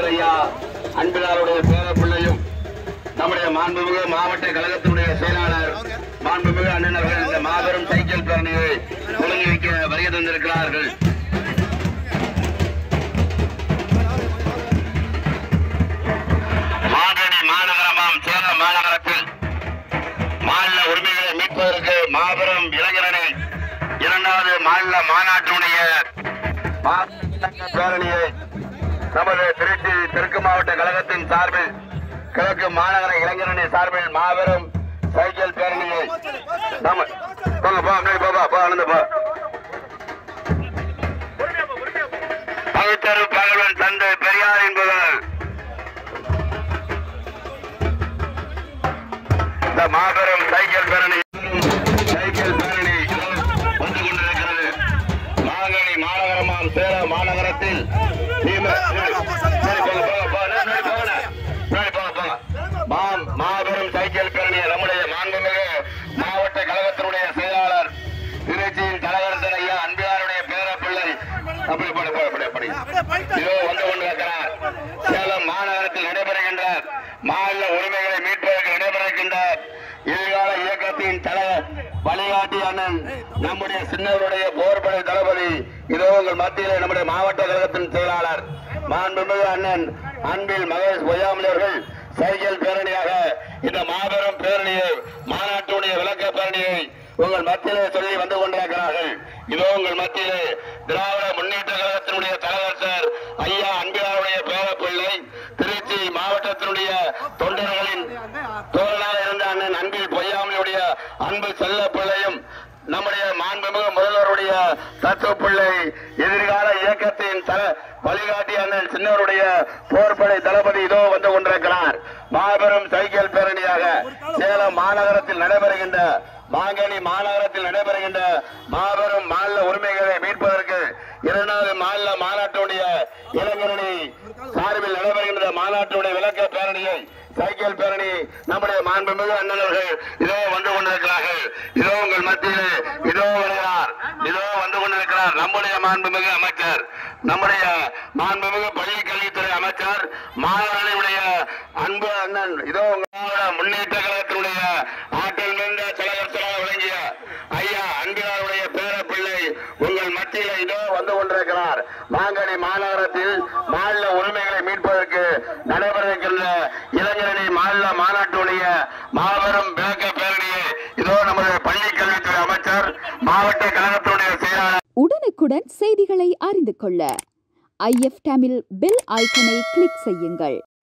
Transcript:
தலகர்த்தர் ஐயா அன்பிலாருடைய பேர பிள்ளையும் நம்முடைய மாண்புமிகு மாவட்ட கழகத்தினுடைய செயலாளர் மாண்புமிகு அண்ணனர்கள் இந்த மாபெரும் சைக்கிள் பேரணியை தொடங்கி வைக்க வருகை தந்திருக்கிறார்கள் மாதனி மாநகரமாம் சேலம் மாநகரத்தில் மாநில உரிமைகளை மீட்பதற்கு மாபெரும் இளைஞரணி இரண்டாவது மாநில மாநாட்டினுடைய மாநில பேரணியை நமது திருச்சி தெற்கு மாவட்ட கழகத்தின் சார்பில் கிழக்கு மாநகர இளைஞரணி சார்பில் மாபெரும் சைக்கிள் பேரணியை நம்ம போங்க போ முன்னாடி போ, போ போ ஆனந்த போ பகுத்தறிவு பகவன் தந்தை பெரியார் என்பவர் இந்த மாபெரும் சைக்கிள் பேரணி சைக்கிள் பேரணி வந்து கொண்டிருக்கிறது மாங்கனி மாநகரமாம் சேலம் மாநகரத்தில் தீம- சரி, போங்க, போங்க, போங்க, நே, நே, போங்க, நே. நே, போங்க, போங்க. மாம் மாபெரும் சைக்கிள் பேரணி நம்முடைய மாண்புமிகு மாவட்ட கழகத்தினுடைய செயலாளர் திருச்சியின் கழகத்தின் ஐயா அன்பியாருடைய பேரப்பிள்ளை அப்படி படி படி படி படி இதோ வந்து கொண்டிருக்கிறார் சேலம் மாநகரத்தில் நடைபெறுகின்ற மாநில உரிமைகளை மீட்பதற்கு நடைபெறுகின்ற எதிர்கால இயக்கத்தின் தலைவர் வழிகாட்டி அண்ணன் நம்முடைய சின்னவருடைய போர்படை தளபதி இதோ உங்கள் மத்தியிலே நம்முடைய மாவட்ட கழகத்தின் செயலாளர் மாண்புமிகு அண்ணன் அன்பில் மகேஷ் பொய்யாமலி அவர்கள் சைக்கிள் பேரணியாக இந்த மாபெரும் பேரணியை மாநாட்டுடைய விளக்க பேரணியை உங்கள் மத்தியிலே சொல்லி வந்து கொண்டிருக்கிறார்கள் இதோ உங்கள் மத்தியிலே திராவிட முன்னேற்ற கழகத்தினுடைய தலைவர் சார் ஐயா அன்பிலாருடைய பேரப்பிள்ளை திருச்சி மாவட்டத்தினுடைய தொண்டர்களின் தோழனாக இருந்த அண்ணன் அன்பில் பொய்யாமலுடைய அன்பு செல்ல பிள்ளையும் நம்முடைய மாண்புமிகு முதல்வருடைய தத்துவ பிள்ளை எதிர்கால இயக்கத்தின் தல வழிகாட்டி அண்ணன் சின்னவருடைய போர்படை தளபதி இதோ வந்து கொண்டிருக்கிறார் மாபெரும் சைக்கிள் பேரணியாக சேலம் மாநகரத்தில் நடைபெறுகின்ற மாங்கனி மாநகரத்தில் நடைபெறுகின்ற மாபெரும் மாநில உரிமைகளை மீட்பதற்கு இரண்டாவது மாநில மாநாட்டுடைய இளைஞரணி சார்பில் நடைபெறுகின்ற மாநாட்டுடைய விளக்க பேரணியை சைக்கிள் பேரணி நம்முடைய மாண்புமிகு அண்ணனவர்கள் இதோ வந்து கொண்டிருக்கிறார்கள் இதோ உங்கள் மத்தியிலே இதோ வருகிறார் இதோ வந்து கொண்டிருக்கிறார் நம்முடைய மாண்புமிகு அமைச்சர் நம்முடைய மாண்புமிகு பள்ளி கல்வித்துறை அமைச்சர் மாணவர்களுடைய அன்பு அண்ணன் இதோ உங்களோட முன்னேற்ற கழகத்தினுடைய ஆற்றல் மிகுந்த தலைவர் விளங்கிய ஐயா அன்பினாருடைய பேரப்பிள்ளை உங்கள் மத்தியில இதோ வந்து கொண்டிருக்கிறார் மாங்கனி மாநகரத்தில் மாநில உரிமைகளை மீட்பதற்கு நடைபெறவிருக்கின்ற இளைஞரணி மாநில மாநாட்டுடைய மாபெரும் விளக்க பேரணியை இதோ நமது பள்ளி கல்வித்துறை அமைச்சர் மாவட்ட கழகத்துடைய செயலாளர் உடனுக்குடன் செய்திகளை அறிந்து கொள்ள ஐஎஃப் தமிழ் பெல் ஐக்கனை கிளிக் செய்யுங்கள்